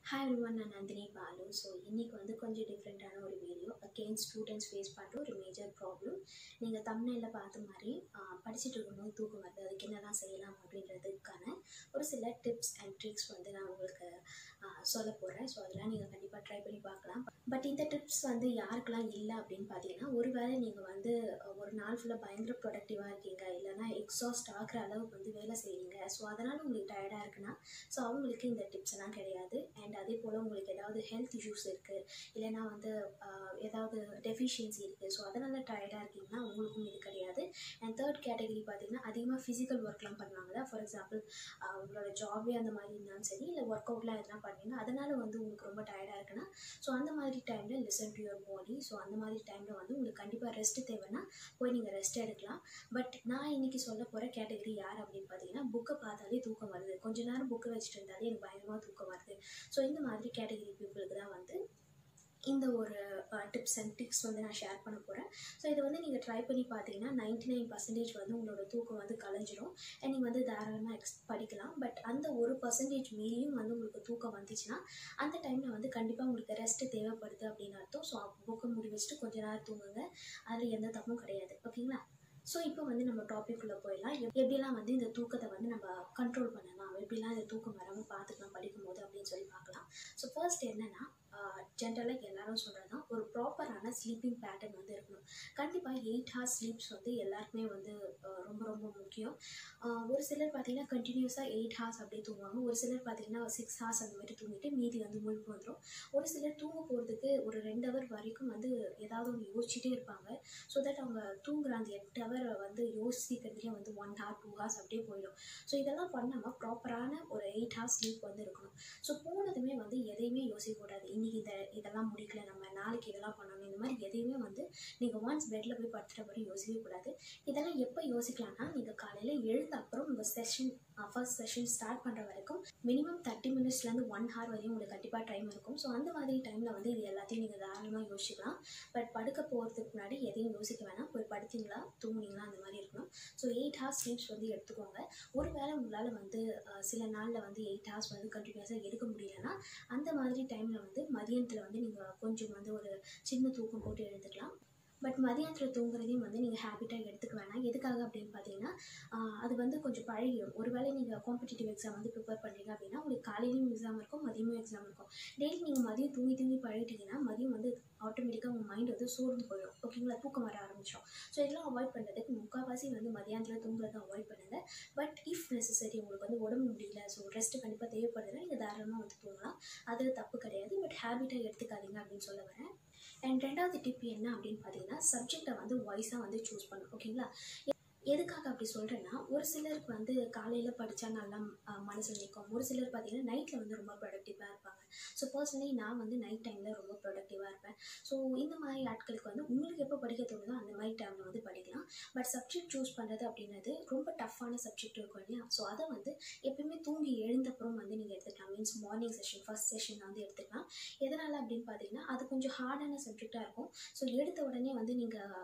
hi everyone நான் Nandini Balu so இன்றைக்கி வந்து கொஞ்சம் டிஃப்ரெண்ட்டான ஒரு வீடியோ அகெயின் ஸ்டூடெண்ட்ஸ் ஃபேஸ் பண்ணுற ஒரு மேஜர் ப்ராப்ளம் நீங்கள் தமிழில் பார்த்த மாதிரி ஆஹ், படிச்சுட்டு இருக்கும்போது தூக்கம் வருது அதுக்கு என்னெல்லாம் செய்யலாம் அப்படின்றதுக்கான ஒரு சில டிப்ஸ் அண்ட் ட்ரிக்ஸ் வந்து நான் உங்களுக்கு ஆஹ், சொல்ல போகிறேன் ஸோ அதெல்லாம் நீங்கள் கண்டிப்பாக ட்ரை பண்ணி பார்க்கலாம் பட் இந்த டிப்ஸ் வந்து யாருக்கெல்லாம் இல்லை அப்படின்னு பார்த்தீங்கன்னா ஒருவேளை நீங்கள் வந்து அஹ், ஒரு நாள் ஃபுல்லாக பயங்கர ப்ரொடக்டிவாக இருக்கீங்க இல்லைன்னா எக்ஸாஸ்ட் ஆகிற அளவுக்கு வந்து வேலை செய்கிறீங்க ஸோ அதனால் உங்களுக்கு டயர்டாக இருக்குன்னா ஸோ அவங்களுக்கு இந்த டிப்ஸ் எல்லாம் கிடையாது அண்ட் அதே போல் உங்களுக்கு ஏதாவது ஹெல்த் இஷ்யூஸ் இருக்குது இல்லைன்னா வந்து ஆஹ், ஏதாவது டெஃபிஷியன்சி இருக்குது ஸோ அதனால் டயர்டாக இருக்கீங்கன்னா உங்களுக்கும் இது கிடையாது அண்ட் தேர்ட் கேட்டகரி பார்த்தீங்கன்னா அதிகமாக ஃபிசிக்கல் ஒர்க்லாம் பண்ணுவாங்கல்ல ஃபார் எக்ஸாம்பிள் உங்களோட ஜாபே அந்த மாதிரி இருந்தாலும் சரி இல்லை ஒர்க் அவுட்லாம் எதனா பண்ணீங்கன்னா அதனால் வந்து உங்களுக்கு ரொம்ப டயர்டாக இருக்குன்னா ஸோ அந்த மாதிரி டைமில் listen to your body so அந்த மாதிரி டைமில் வந்து உங்களுக்கு கண்டிப்பாக ரெஸ்ட் தேவைன்னா போய் நீங்கள் ரெஸ்ட் எடுக்கலாம் பட் நான் இன்னைக்கு சொல்ல போகிற கேட்டகரி யார் அப்படின்னு பார்த்தீங்கன்னா புக்கை பார்த்தாலே தூக்கம் வருது கொஞ்ச நேரம் புக்கை வச்சுட்டு இருந்தாலே எனக்கு பயங்கரமாக தூக்கம் வருது ஸோ இந்த மாதிரி கேட்டகரி பீப்புளுக்கு தான் வந்து இந்த ஒரு டிப்ஸ் அண்ட் டிப்ஸ் வந்து நான் ஷேர் பண்ண போகிறேன் ஸோ இதை வந்து நீங்கள் ட்ரை பண்ணி பார்த்தீங்கன்னா நைன்டி நைன் பர்சன்டேஜ் வந்து உங்களோட தூக்கம் வந்து கலைஞ்சிரும் அண்ட் நீங்கள் வந்து தாராளமாக எக்ஸ் படிக்கலாம் பட் அந்த ஒரு பர்சன்டேஜ் மீறியும் வந்து உங்களுக்கு தூக்கம் வந்துச்சுன்னா அந்த டைமில் வந்து கண்டிப்பாக உங்களுக்கு ரெஸ்ட் தேவைப்படுது அப்படின்னு அர்த்தம் ஸோ புக்கை முடி வச்சுட்டு கொஞ்ச நேரம் தூங்குங்க அதில் எந்த தப்பும் கிடையாது ஓகேங்களா ஸோ இப்போ வந்து நம்ம டாபிக் உள்ள போயிடலாம் எப்- எப்படிலாம் வந்து இந்த தூக்கத்தை வந்து நம்ம கண்ட்ரோல் பண்ணலாம் எப்படிலாம் இந்த தூக்கம் வராமல் பார்த்துக்கலாம் படிக்கும்போது அப்படின்னு சொல்லி பார்க்கலாம் ஸோ ஃபர்ஸ்ட் என்னென்னா ஜென்ரலாக எல்லாரும் சொல்கிறது தான் ஒரு ப்ராப்பரான ஸ்லீப்பிங் பேட்டர்ன் வந்து இருக்கணும் கண்டிப்பாக எயிட் ஹார்ஸ் ஸ்லீப்ஸ் வந்து எல்லாருக்குமே வந்து ஆஹ் ரொம்ப ரொம்ப முக்கியம் ஆஹ் ஒரு சிலர் பார்த்தீங்கன்னா கண்டினியூஸாக எயிட் ஹார்ஸ் அப்படியே தூங்குவாங்க ஒரு சிலர் பார்த்தீங்கன்னா சிக்ஸ் ஹார்ஸ் அந்த மாதிரி தூங்கிட்டு மீதி வந்து முழுப்பு வந்துடும் ஒரு சிலர் தூங்க போகிறதுக்கு ஒரு ரெண்டு ஹவர் வரைக்கும் வந்து ஏதாவது ஒன்று யோசிச்சுட்டே இருப்பாங்க ஸோ தட் அவங்க தூங்குற அந்த எட்டு ஹவர் வந்து யோசிக்கிறதுலேயே வந்து ஒன் ஹார் டூ ஹார்ஸ் அப்படியே போயிடும் ஸோ இதெல்லாம் பண்ணாமல் ப்ராப்பரான ஒரு எயிட் ஹார்ஸ் ஸ்லீப் வந்து இருக்கணும் ஸோ போனதுமே வந்து எதையுமே யோசிக்கக்கூடாது இன்றைக்கி இதை இதெல்லாம் முடிக்கல நம்ம நாளைக்கு இதெல்லாம் பண்ணணும் இந்த மாதிரி எதையுமே வந்து நீங்கள் ஒன்ஸ் பெட்டில் போய் படுத்துகிற வரையும் யோசிக்கவே கூடாது இதெல்லாம் எப்போ யோசிக்கலாம்னா நீங்கள் காலையில் எழுந்த அப்புறம் உங்கள் செஷன் ஃபர்ஸ்ட் செஷன் ஸ்டார்ட் பண்ணுற வரைக்கும் மினிமம் தேர்ட்டி மினிட்ஸ்லேருந்து ஒன் ஹவர் வரையும் உங்களுக்கு கண்டிப்பாக டைம் இருக்கும் ஸோ அந்த மாதிரி டைமில் வந்து இது எல்லாத்தையும் நீங்கள் தாராளமாக யோசிக்கலாம் பட் படுக்க போகிறதுக்கு முன்னாடி எதையும் யோசிக்க வேணாம் போய் படுத்தீங்களா தூங்குனீங்களா அந்த மாதிரி இருக்கணும் ஸோ எயிட் ஹார்ஸ் ஸ்லீப்ஸ் வந்து எடுத்துக்கோங்க ஒருவேளை உங்களால் வந்து அஹ், சில நாளில் வந்து எயிட் ஹார்ஸ் வந்து கண்டினியூஸாக எடுக்க முடியலன்னா அந்த மாதிரி டைமில் வந்து மதியானத்தில் வந்து நீங்கள் கொஞ்சம் வந்து ஒரு சின்ன தூக்கம் போட்டு எழுந்துக்கலாம் பட் மதியானத்தில் தூங்குறதையும் வந்து நீங்கள் ஹேபிட்டாக எடுத்துக்க வேணாம் எதுக்காக அப்படின்னு பார்த்தீங்கன்னா ஆஹ், அது வந்து கொஞ்சம் பழகிடும் ஒருவேளை நீங்கள் காம்படிட்டிவ் எக்ஸாம் வந்து ப்ரிப்பேர் பண்ணுறீங்க அப்படின்னா உங்களுக்கு காலையிலையும் எக்ஸாம் இருக்கும் மதியமும் எக்ஸாம் இருக்கும் டெய்லி நீங்கள் மதியம் தூங்கி தூங்கி பழகிட்டீங்கன்னா மதியம் வந்து ஆட்டோமேட்டிக்காக உங்கள் மைண்ட் வந்து சோர்ந்து போயிடும் ஓகேங்களா தூக்கம் வர ஆரம்பிச்சிடும் ஸோ இதெல்லாம் அவாய்ட் பண்ணுறதுக்கு முக்கால்வாசி வந்து மதியானத்தில் தூங்குறதை அவாய்ட் பண்ணுங்கள் பட் இஃப் நெசசரி உங்களுக்கு வந்து உடம்பு முடியல ஸோ ரெஸ்ட் கண்டிப்பாக தேவைப்படுதுன்னா நீங்கள் தாராளமாக வந்து தூங்கலாம் அது தப்பு கிடையாது பட் ஹேபிட்டாக எடுத்துக்காதீங்க அப்படின்னு சொல்ல வரேன் அண்ட் ரெண்டாவது டிப் என்ன அப்படின்னு பார்த்தீங்கன்னா சப்ஜெக்டை வந்து வாய்ஸாக வந்து சூஸ் பண்ணும் ஓகேங்களா எதுக்காக அப்படி சொல்கிறேன்னா ஒரு சிலருக்கு வந்து காலையில் படித்தா நல்லா மனசில் நிற்கும் ஒரு சிலர் பார்த்தீங்கன்னா நைட்டில் வந்து ரொம்ப ப்ரொடக்டிவாக இருப்பாங்க ஸோ பர்சனலி நான் வந்து நைட் டைமில் ரொம்ப ப்ரொடக்டிவாக இருப்பேன் ஸோ இந்த மாதிரி ஆட்களுக்கு வந்து உங்களுக்கு எப்போ படிக்க தோணுதோ அந்த மாதிரி டைமில் வந்து படிக்கலாம் பட் சப்ஜெக்ட் சூஸ் பண்ணுறது அப்படின்றது ரொம்ப டஃப்பான சப்ஜெக்ட் இருக்கும் இல்லையா ஸோ அதை வந்து எப்பயுமே தூங்கி எழுந்தப்புறம் வந்து நீங்கள் எடுத்துக்கலாம் means morning session first session வந்து எடுத்துக்கலாம் எதனால் அப்படின்னு பார்த்தீங்கன்னா அது கொஞ்சம் ஹார்டான சப்ஜெக்டாக இருக்கும் ஸோ எடுத்த உடனே வந்து நீங்கள்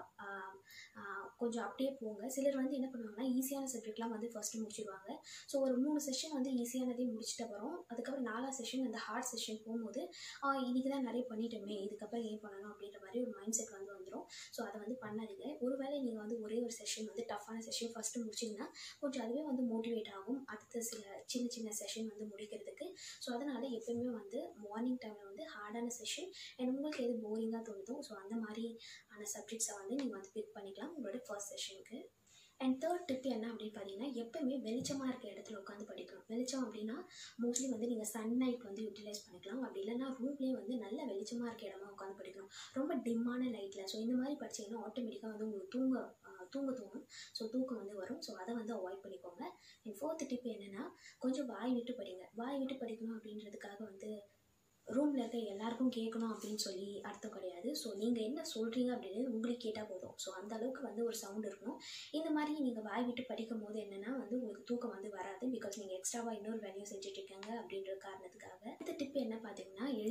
கொஞ்சம் அப்படியே போங்க சிலர் வந்து என்ன பண்ணுவாங்கன்னா ஈஸியான சப்ஜெக்ட்லாம் வந்து ஃபஸ்ட்டு முடிச்சிடுவாங்க ஸோ ஒரு மூணு செஷன் வந்து ஈஸியானதையும் முடிச்சிட்ட வரும் அதுக்கப்புறம் நாலாவது செஷன் அந்த ஹார்ட் செஷன் போகும்போது ஆஹ் இன்னைக்கு தான் நிறைய பண்ணிட்டோமே இதுக்கப்புறம் ஏன் பண்ணணும் அப்படின்ற மாதிரி ஒரு மைண்ட் செட் வந்து வந்துடும் ஸோ அதை வந்து பண்ணாதீங்க ஒருவேளை நீங்கள் வந்து ஒரே ஒரு செஷன் வந்து டஃப்பான செஷன் ஃபஸ்ட்டு முடிச்சிங்கன்னா கொஞ்சம் அதுவே வந்து மோட்டிவேட் ஆகும் அடுத்த சில சின்ன சின்ன செஷன் வந்து முடிக்கிறதுக்கு ஸோ அதனால் எப்பயுமே வந்து மார்னிங் டைமில் வந்து ஹார்டான செஷன் அண்ட் உங்களுக்கு எது போரிங்காக தோணுதோ ஸோ அந்த மாதிரியான சப்ஜெக்ட்ஸை வந்து நீங்கள் வந்து பிக் பண்ணிக்கலாம் உங்களோட ஃபர்ஸ்ட் செஷனுக்கு அண்ட் தேர்ட் டிப் என்ன அப்படின்னு பார்த்தீங்கன்னா எப்பவுமே வெளிச்சமாக இருக்க இடத்துல உட்காந்து படிக்கணும் வெளிச்சம் அப்படின்னா மோஸ்ட்லி வந்து நீங்கள் சன் லைட் வந்து யூட்டிலைஸ் பண்ணிக்கலாம் அப்படி இல்லைன்னா ரூம்லேயே வந்து நல்ல வெளிச்சமாக இருக்க இடமா உட்காந்து படிக்கணும் ரொம்ப டிம்மான லைட்டில் ஸோ இந்த மாதிரி படிச்சீங்கன்னா ஆட்டோமேட்டிக்காக வந்து உங்களுக்கு தூங்க ஆஹ் தூங்க தோணும் ஸோ தூக்கம் வந்து வரும் ஸோ அதை வந்து அவாய்ட் பண்ணிக்கோங்க அண்ட் ஃபோர்த் டிப் என்னென்னா கொஞ்சம் வாய் விட்டு படிங்க வாய் விட்டு படிக்கணும் அப்படின்றதுக்காக வந்து ரூமில் இருக்க எல்லாருக்கும் கேட்கணும் அப்படின்னு சொல்லி அர்த்தம் கிடையாது ஸோ நீங்கள் என்ன சொல்கிறீங்க அப்படின்னு உங்களுக்கு கேட்டால் போதும் ஸோ அந்த அளவுக்கு வந்து ஒரு சவுண்ட் இருக்கணும் இந்த மாதிரி நீங்கள் வாய் விட்டு படிக்கும் போது என்னென்னா வந்து உங்களுக்கு தூக்கம் வந்து வராது பிகாஸ் நீங்கள் எக்ஸ்ட்ராவாக இன்னொரு வேலையும் செஞ்சுட்டு இருக்கீங்க அப்படின்ற காரணத்துக்காக அடுத்த டிப் என்ன பார்த்தீங்கன்னா எழுதி பார்க்குறது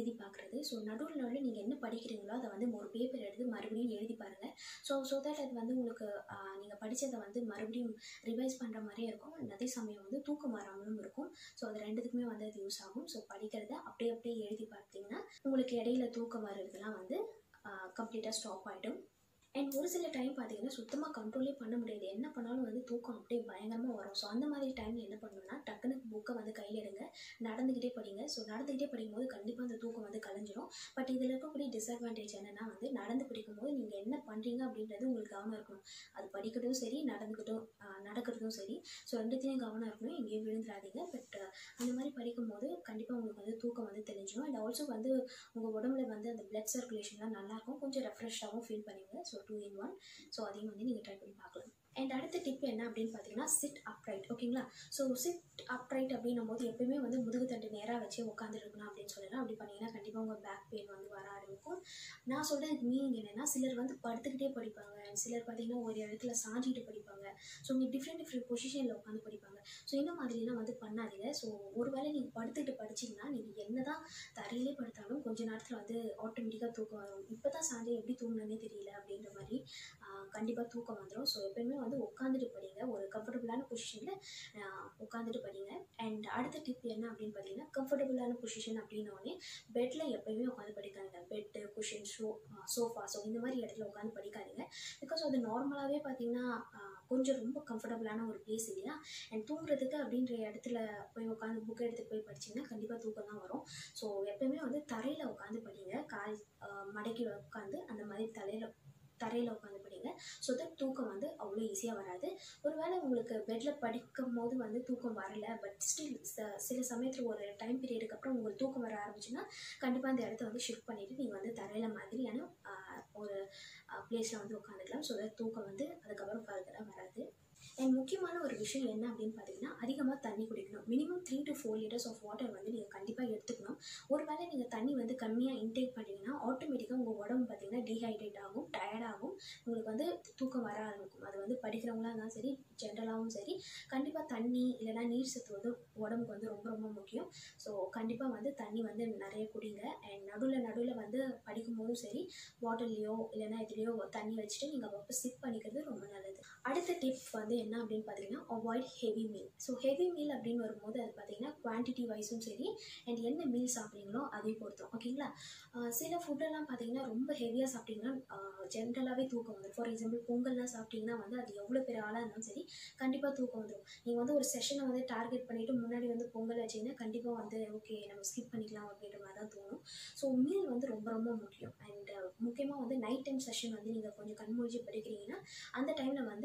படிக்கிறது ஸோ நடுவில் நடுவில் நீங்கள் என்ன படிக்கிறீங்களோ அதை வந்து ஒரு பேப்பர் எடுத்து மறுபடியும் எழுதி பாருங்கள் ஸோ ஸோ தட் அது வந்து உங்களுக்கு நீங்கள் படித்ததை வந்து மறுபடியும் ரிவைஸ் பண்ணுற மாதிரியே இருக்கும் and அதே சமயம் வந்து தூக்கம் வராமலும் இருக்கும் ஸோ அது ரெண்டுத்துக்குமே வந்து அது யூஸ் ஆகும் ஸோ படிக்கிறத அப்படியே அப்படியே எழுதி பார்த்தீங்கன்னா உங்களுக்கு இடையில தூக்கம் வர்றதுலாம் வந்து கம்ப்ளீட்டாக ஸ்டாப் ஆகிடும் அண்ட் ஒரு சில டைம் பார்த்தீங்கன்னா சுத்தமாக கண்ட்ரோலே பண்ண முடியாது என்ன பண்ணாலும் வந்து தூக்கம் அப்படியே பயங்கரமாக வரும் ஸோ அந்த மாதிரி டைமில் என்ன பண்ணணும்னா டக்குனு புக்கை வந்து கையில் எடுங்க நடந்துக்கிட்டே படிங்க ஸோ நடந்துக்கிட்டே படிக்கும்போது கண்டிப்பாக அந்த தூக்கம் வந்து கலைஞ்சிரும் பட் இதில் இருக்கக்கூடிய டிஸ்அட்வான்டேஜ் என்னென்னா வந்து நடந்து படிக்கும்போது நீங்கள் என்ன பண்ணுறீங்க அப்படின்றது உங்களுக்கு கவனம் இருக்கணும் அது படிக்கிறதும் சரி நடந்துக்கிட்டும் ஆஹ் நடக்கிறதும் சரி ஸோ ரெண்டுத்தையும் கவனம் இருக்கணும் எங்கேயும் விழுந்துடாதீங்க பட் அந்த மாதிரி படிக்கும்போது கண்டிப்பாக உங்களுக்கு வந்து தூக்கம் வந்து தெளிஞ்சிடும் அண்ட் ஆல்சோ வந்து உங்கள் உடம்புல வந்து அந்த பிளட் சர்க்குலேஷன்லாம் நல்லாயிருக்கும் கொஞ்சம் ரெஃப்ரெஷ்ஷாகவும் ஃபீல் பண்ணுவீங்க so two in one so அதையும் வந்து நீங்கள் ட்ரை பண்ணி பார்க்கலாம் அண்ட் அடுத்த டிப் என்ன அப்படின்னு பார்த்தீங்கன்னா சிட் அப்ரைட் ஓகேங்களா ஸோ சிட் அப்ரைட் அப்படின்னும் போது எப்பயுமே வந்து முதுகு தண்டு நேராக வச்சு உட்காந்துருக்கணும் அப்படின்னு சொல்லலாம் அப்படி பண்ணீங்கன்னா கண்டிப்பாக உங்கள் பேக் பெயின் வந்து வர ஆரம்பிக்கும் நான் சொல்கிறது மீனிங் என்னென்னா சிலர் வந்து படுத்துக்கிட்டே படிப்பாங்க and சிலர் பார்த்தீங்கன்னா ஒரு இடத்துல சாஞ்சிட்டு படிப்பாங்க ஸோ நீங்கள் டிஃப்ரெண்ட் டிஃப்ரெண்ட் பொசிஷனில் உட்காந்து படிப்பாங்க ஸோ இந்த மாதிரிலாம் வந்து பண்ணாதீங்க ஸோ ஒருவேளை நீங்கள் படுத்துக்கிட்டு படிச்சீங்கன்னா நீங்கள் என்ன தான் தரையிலே படுத்தாலும் கொஞ்ச நேரத்தில் வந்து ஆட்டோமேட்டிக்காக தூக்கம் வரும் இப்போ தான் சாஞ்சு எப்படி தூங்கினே தெரியல அப்படின்ற மாதிரி கண்டிப்பாக தூக்கம் வந்துடும் ஸோ எப்பயுமே வந்து உட்காந்துட்டு படிங்க ஒரு கம்ஃபர்டபுளான பொசிஷனில் உட்காந்துட்டு படிங்க அண்ட் அடுத்த டிப் என்ன அப்படின்னு பார்த்தீங்கன்னா கம்ஃபர்டபுளான பொசிஷன் அப்படின்னோடனே பெட்டில் எப்பயுமே உட்காந்து படிக்காதீங்க bed cushion so sofa so இந்த மாதிரி இடத்துல உட்காந்து படிக்காதீங்க பிகாஸ் அது நார்மலாகவே பார்த்தீங்கன்னா ஆஹ், கொஞ்சம் ரொம்ப கம்ஃபர்டபுளான ஒரு பிளேஸ் இல்லையா அண்ட் தூங்குறதுக்கு அப்படின்ற இடத்துல போய் உட்காந்து புக் எடுத்து போய் படிச்சிங்கன்னா கண்டிப்பாக தூக்கம் தான் வரும் ஸோ எப்பயுமே வந்து தரையில் உட்காந்து படிங்க கால் ஆஹ், மடக்கி உட்காந்து அந்த மாதிரி தலையில் தரையில் உட்காந்து படிங்க ஸோ தட் தூக்கம் வந்து அவ்வளோ ஈஸியாக வராது ஒருவேளை உங்களுக்கு பெட்டில் படிக்கும் போது வந்து தூக்கம் வரல பட் ஸ்டில் சில சமயத்தில் ஒரு டைம் பீரியடுக்கு அப்புறம் உங்களுக்கு தூக்கம் வர ஆரம்பிச்சுன்னா கண்டிப்பாக அந்த இடத்த வந்து ஷிஃப்ட் பண்ணிவிட்டு நீங்கள் வந்து தரையில் மாதிரியான ஆஹ், ஒரு பிளேஸில் வந்து உட்காந்துக்கலாம் ஸோ தட் தூக்கம் வந்து அதுக்கப்புறம் ஃபர்தராக வராது அண்ட் முக்கியமான ஒரு விஷயம் என்ன அப்படின்னு பார்த்தீங்கன்னா அதிகமாக தண்ணி குடிக்கணும் minimum three to four litres of water வந்து நீங்கள் கண்டிப்பாக எடுத்துக்கணும் ஒருவேளை நீங்கள் தண்ணி வந்து கம்மியாக இன்டேக் பண்ணிங்கன்னா ஆட்டோமேட்டிக்காக உங்கள் உடம்பு பார்த்தீங்கன்னா டீஹைட்ரேட் ஆகும் டயர்ட் ஆகும் உங்களுக்கு வந்து தூக்கம் வர ஆரம்பிக்கும் அது வந்து படிக்கிறவங்களா இருந்தாலும் சரி ஜென்ரலாகவும் சரி கண்டிப்பாக தண்ணி இல்லைன்னா நீர் சத்து வந்து உடம்புக்கு வந்து ரொம்ப ரொம்ப முக்கியம் ஸோ கண்டிப்பாக வந்து தண்ணி வந்து நிறைய குடிங்க அண்ட் நடுவில் நடுவில் வந்து படிக்கும்போதும் சரி பாட்டில்லையோ இல்லைன்னா எதுலேயோ தண்ணி வச்சுட்டு நீங்கள் அப்பப்போ சிப் பண்ணிக்கிறது ரொம்ப நல்லது அடுத்த டிப் வந்து என்ன அப்படின்னு பார்த்தீங்கன்னா avoid heavy meal so heavy meal அப்படின்னு வரும்போது அது பார்த்தீங்கன்னா குவான்டிட்டி வைஸும் சரி அண்ட் என்ன மீல் சாப்பிட்றீங்களோ அதையும் பொறுத்தோம் ஓகேங்களா ஆஹ் சில ஃபுட்டெல்லாம் பார்த்தீங்கன்னா ரொம்ப ஹெவியாக சாப்பிட்டீங்கன்னா ஜென்ரலாகவே தூக்கம் வந்துடும் ஃபார் எக்ஸாம்பிள் பொங்கல்லாம் சாப்பிட்டீங்கன்னா வந்து அது எவ்வளோ பெரிய ஆளாக இருந்தாலும் சரி கண்டிப்பாக தூக்கம் வந்துடும் நீங்கள் வந்து ஒரு செஷனை வந்து டார்கெட் பண்ணிவிட்டு முன்னாடி வந்து பொங்கல் வச்சிங்கன்னா கண்டிப்பாக வந்து ஓகே நம்ம ஸ்கிப் பண்ணிக்கலாம் அப்படின்ற மாதிரி தான் தோணும் ஸோ மீல் வந்து ரொம்ப ரொம்ப முக்கியம் அண்ட் முக்கியமாக வந்து நைட் டைம் செஷன் வந்து நீங்கள் கொஞ்சம் கண்மூழ்ச்சி படிக்கிறீங்கன்னா அந்த டைமில் வந்து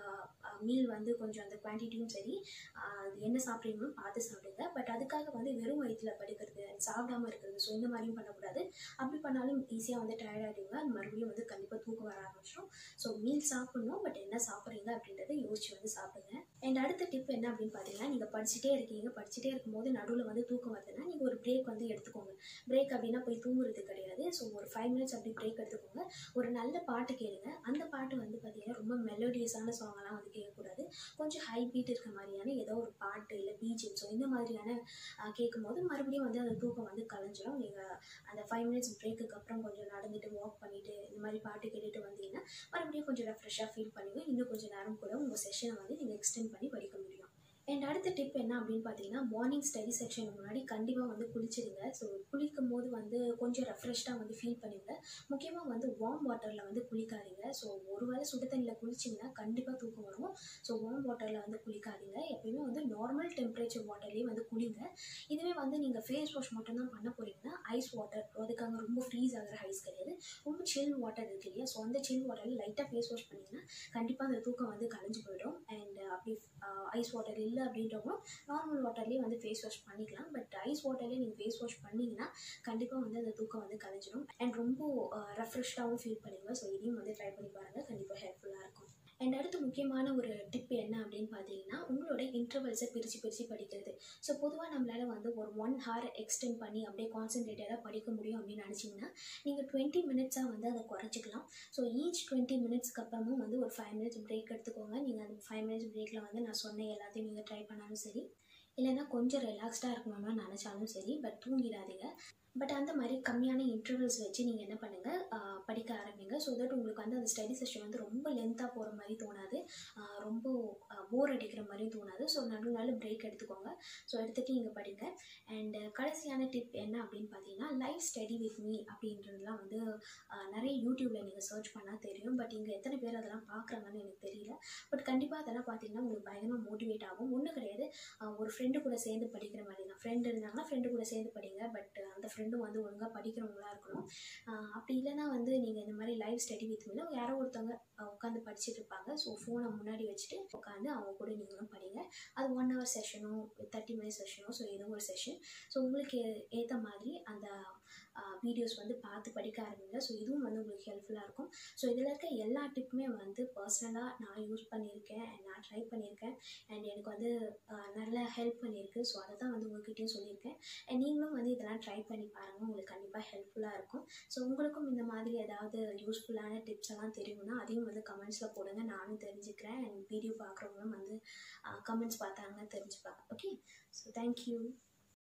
மீல் வந்து கொஞ்சம் அந்த குவான்டிட்டியும் சரி ஆஹ் அது என்ன சாப்பிட்றீங்களோ பார்த்து சாப்பிடுங்க பட் அதுக்காக வந்து வெறும் வயிற்றில் படுக்கிறது and சாப்பிடாம இருக்கிறது ஸோ இந்த மாதிரியும் பண்ணக்கூடாது அப்படி பண்ணாலும் ஈஸியாக வந்து டயர்ட் ஆகிடுங்க அது மறுபடியும் வந்து கண்டிப்பாக தூக்கம் வர ஆரம்பிச்சிடும் ஸோ மீல் சாப்பிடணும் பட் என்ன சாப்பிட்றீங்க அப்படின்றத யோசிச்சு வந்து சாப்பிடுங்க அண்ட் அடுத்த டிப் என்ன அப்படின்னு பார்த்தீங்கன்னா நீங்கள் படிச்சுட்டே இருக்கீங்க படிச்சுட்டே இருக்கும்போது நடுவில் வந்து தூக்கம் வருதுன்னா நீங்கள் ஒரு பிரேக் வந்து எடுத்துக்கோங்க பிரேக் அப்படின்னா போய் தூங்குறது கிடையாது ஸோ ஒரு ஃபைவ் மினிட்ஸ் அப்படி பிரேக் எடுத்துக்கோங்க ஒரு நல்ல பாட்டு கேளுங்க அந்த பாட்டு வந்து பார்த்தீங்கன்னா ரொம்ப மெலோடியஸான சாங்கெல்லாம் வந்து கேட்கக்கூடாது கொஞ்சம் ஹை பீட் இருக்க மாதிரியான ஏதோ ஒரு பாட்டு இல்லை பிஜிஎம் ஸோ இந்த மாதிரியான ஆஹ் கேட்கும்போது மறுபடியும் வந்து அந்த தூக்கம் வந்து கலைஞ்சிரும் நீங்கள் அந்த ஃபைவ் மினிட்ஸ் பிரேக்குக்கு அப்புறம் கொஞ்சம் நடந்துட்டு வாக் பண்ணிவிட்டு இந்த மாதிரி பாட்டு கேட்டுட்டு வந்தீங்கன்னா மறுபடியும் கொஞ்சம் ரெஃப்ரெஷ்ஷாக ஃபீல் பண்ணுவீங்க இன்னும் கொஞ்சம் நேரம் கூட உங்கள் செஷனை வந்து நீங்கள் எக்ஸ்டெண்ட் பண்ணி படிக்க முடியும் அண்ட் அடுத்த டிப் என்ன அப்படின்னு பார்த்தீங்கன்னா மார்னிங் ஸ்டடி செக்ஷன் முன்னாடி கண்டிப்பாக வந்து குளிச்சிடுங்க ஸோ குளிக்கும் போது வந்து கொஞ்சம் ரெஃப்ரெஷ்டாக வந்து ஃபீல் பண்ணுவீங்க முக்கியமாக வந்து வார்ம் வாட்டரில் வந்து குளிக்காதீங்க ஸோ ஒருவேளை சுடு தண்ணியில் குளிச்சிங்கன்னா கண்டிப்பாக தூக்கம் வரும் ஸோ வார்ம் வாட்டரில் வந்து குளிக்காதீங்க எப்பயுமே வந்து நார்மல் டெம்பரேச்சர் வாட்டர்லேயே வந்து குளிங்க இதுவே வந்து நீங்கள் ஃபேஸ் வாஷ் மட்டும்தான் பண்ண போறீங்கன்னா ஐஸ் வாட்டர் அதுக்காக ரொம்ப ஃப்ரீஸ் ஆகிற ஐஸ் கிடையாது ரொம்ப சில் வாட்டர் இருக்கு இல்லையா ஸோ அந்த சில் வாட்டரில் லைட்டாக ஃபேஸ் வாஷ் பண்ணிங்கன்னா கண்டிப்பாக அந்த தூக்கம் வந்து கலைஞ்சு போயிடும் அண்ட் அப்படி ஐஸ் வாட்டர் இல்லை அப்படின்றவங்க நார்மல் வாட்டர்லேயே வந்து ஃபேஸ் வாஷ் பண்ணிக்கலாம் பட் ஐஸ் வாட்டர்லேயே நீங்கள் ஃபேஸ் வாஷ் பண்ணிங்கன்னா கண்டிப்பாக வந்து அந்த தூக்கம் வந்து கலைஞ்சிடும் அண்ட் ரொம்ப ரெஃப்ரெஷ்டாகவும் ஃபீல் பண்ணுவீங்க ஸோ இதையும் வந்து ட்ரை பண்ணி பாருங்கள் கண்டிப்பாக ஹெல்ப்ஃபுல்லாக இருக்கும் அண்ட் அடுத்து முக்கியமான ஒரு டிப் என்ன அப்படின்னு பார்த்தீங்கன்னா உங்களோட இன்டர்வல்ஸை பிரித்து பிரித்து படிக்கிறது ஸோ பொதுவாக நம்மளால் வந்து ஒரு ஒன் ஹார் எக்ஸ்டெண்ட் பண்ணி அப்படியே கான்சென்ட்ரேட்டடாக படிக்க முடியும் அப்படின்னு நினச்சிங்கன்னா நீங்கள் டுவெண்ட்டி மினிட்ஸாக வந்து அதை குறைச்சிக்கலாம் ஸோ ஈச் டுவெண்ட்டி மினிட்ஸ்க்கு அப்புறமும் வந்து ஒரு ஃபைவ் மினிட்ஸ் பிரேக் எடுத்துக்கோங்க நீங்கள் அந்த ஃபைவ் மினிட்ஸ் பிரேக்கில் வந்து நான் சொன்ன எல்லாத்தையும் நீங்கள் ட்ரை பண்ணாலும் சரி இல்லைன்னா கொஞ்சம் ரிலாக்ஸ்டாக இருக்கணும்னு நினச்சாலும் சரி பட் தூங்கிடாதீங்க பட் அந்த மாதிரி கம்மியான இன்டர்வல்ஸ் வச்சு நீங்கள் என்ன பண்ணுங்கள் படிக்க ஆரம்பிங்க ஸோ தட் உங்களுக்கு வந்து அந்த ஸ்டடி செஷன் வந்து ரொம்ப லென்த்தாக போகிற மாதிரி தோணாது ஆஹ் ரொம்ப போர் அடிக்கிற மாதிரியும் தோணாது ஸோ நடு நாள் பிரேக் எடுத்துக்கோங்க ஸோ எடுத்துகிட்டு நீங்கள் படிங்க அண்ட் கடைசியான டிப் என்ன அப்படின்னு பார்த்தீங்கன்னா லைஃப் ஸ்டடி வித் மீ அப்படின்றதுலாம் வந்து ஆஹ் நிறைய யூடியூப்பில் நீங்கள் சர்ச் பண்ணால் தெரியும் பட் இங்கே எத்தனை பேர் அதெல்லாம் பார்க்குறாங்கன்னு எனக்கு தெரியல பட் கண்டிப்பாக அதெல்லாம் பார்த்தீங்கன்னா உங்களுக்கு பயங்கரமாக மோட்டிவேட் ஆகும் ஒன்றும் கிடையாது ஆஹ் ஒரு ஃப்ரெண்டு கூட சேர்ந்து படிக்கிற மாதிரி தான் ஃப்ரெண்டு இருந்தாங்கன்னா ஃப்ரெண்டு கூட சேர்ந்து படிங்க பட் அந்த ஃப்ரெண்டும் வந்து ஒழுங்காக படிக்கிறவங்களா இருக்கணும் ஆஹ் அப்படி இல்லைன்னா வந்து நீங்கள் இந்த மாதிரி லைவ் ஸ்டடி வித் மீல யாரோ ஒருத்தவங்க உட்காந்து படிச்சுட்டு இருப்பாங்க ஸோ ஃபோனை முன்னாடி வச்சுட்டு உட்காந்து அவங்க கூட நீங்களும் படிங்க அது ஒன் ஹவர் செஷனோ தேர்ட்டி மினிட்ஸ் செஷனோ ஸோ ஏதோ ஒரு செஷன் ஸோ உங்களுக்கு ஏற்ற மாதிரி அந்த வீடியோஸ் வந்து பார்த்து படிக்க ஆரம்பிங்க ஸோ இதுவும் வந்து உங்களுக்கு ஹெல்ப்ஃபுல்லாக இருக்கும் ஸோ இதில் இருக்க எல்லா டிப்புமே வந்து பர்சனலாக நான் யூஸ் பண்ணியிருக்கேன் and நான் ட்ரை பண்ணியிருக்கேன் அண்ட் எனக்கு வந்து ஆஹ் நல்ல ஹெல்ப் பண்ணியிருக்கு ஸோ அதை தான் வந்து உங்ககிட்டயும் சொல்லியிருக்கேன் அண்ட் நீங்களும் வந்து இதெல்லாம் ட்ரை பண்ணி பாருங்கள் உங்களுக்கு கண்டிப்பாக ஹெல்ப்ஃபுல்லாக இருக்கும் ஸோ உங்களுக்கும் இந்த மாதிரி ஏதாவது யூஸ்ஃபுல்லான டிப்ஸ் எல்லாம் தெரியும்னா அதையும் வந்து கமெண்ட்ஸில் போடுங்க நானும் தெரிஞ்சுக்கிறேன் அண்ட் வீடியோ பார்க்குறவங்களும் வந்து கமெண்ட்ஸ் பார்த்தாங்கன்னா தெரிஞ்சுப்பாங்க ஓகே ஸோ தேங்க்யூ